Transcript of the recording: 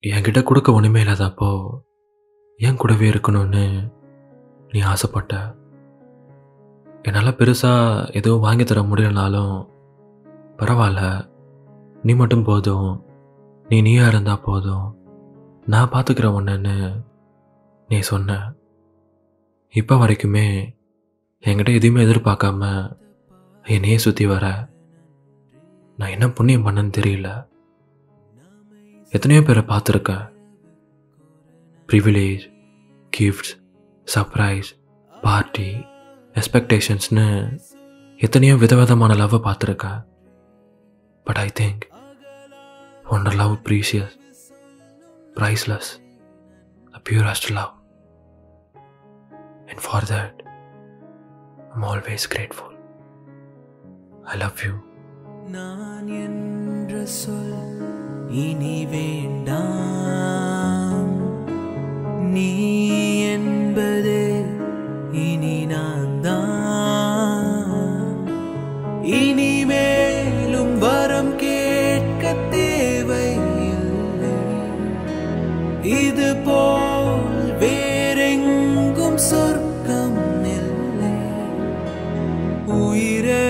என்கிட்ட கொடுக்க ஒன்றுமே இல்லாதப்போ என் கூடவே இருக்கணும்னு நீ ஆசைப்பட்ட என்னால் பெருசாக எதுவும் வாங்கி தர முடியலனாலும் பரவாயில்ல நீ மட்டும் போதும் நீ நீயா இருந்தால் போதும் நான் பார்த்துக்கிறேன் ஒன்றுன்னு நீ சொன்ன இப்போ வரைக்குமே என்கிட்ட எதுவுமே எதிர்பார்க்காம என்னையே சுற்றி வர நான் என்ன புண்ணியம் பண்ணேன்னு தெரியல எத்தனையோ பேரை பார்த்துருக்கேன் ப்ரிவிலேஜ் கிஃப்ட்ஸ் சர்ப்ரைஸ் பார்ட்டி எக்ஸ்பெக்டேஷன்ஸ்னு எத்தனையோ விதவிதமான லவ்வை பார்த்துருக்கேன் but I think wonder love precious priceless the purest love and for that I'm always grateful I love you நான் என்ற சொல் இனி வேண்டாம் நீ என்பது இனி நான் தான் இனிமேலும் வரம் கேட்க தேவையில்லை இது போல் வேறெங்கும் சொர்க்கம் இல்லை உயிரே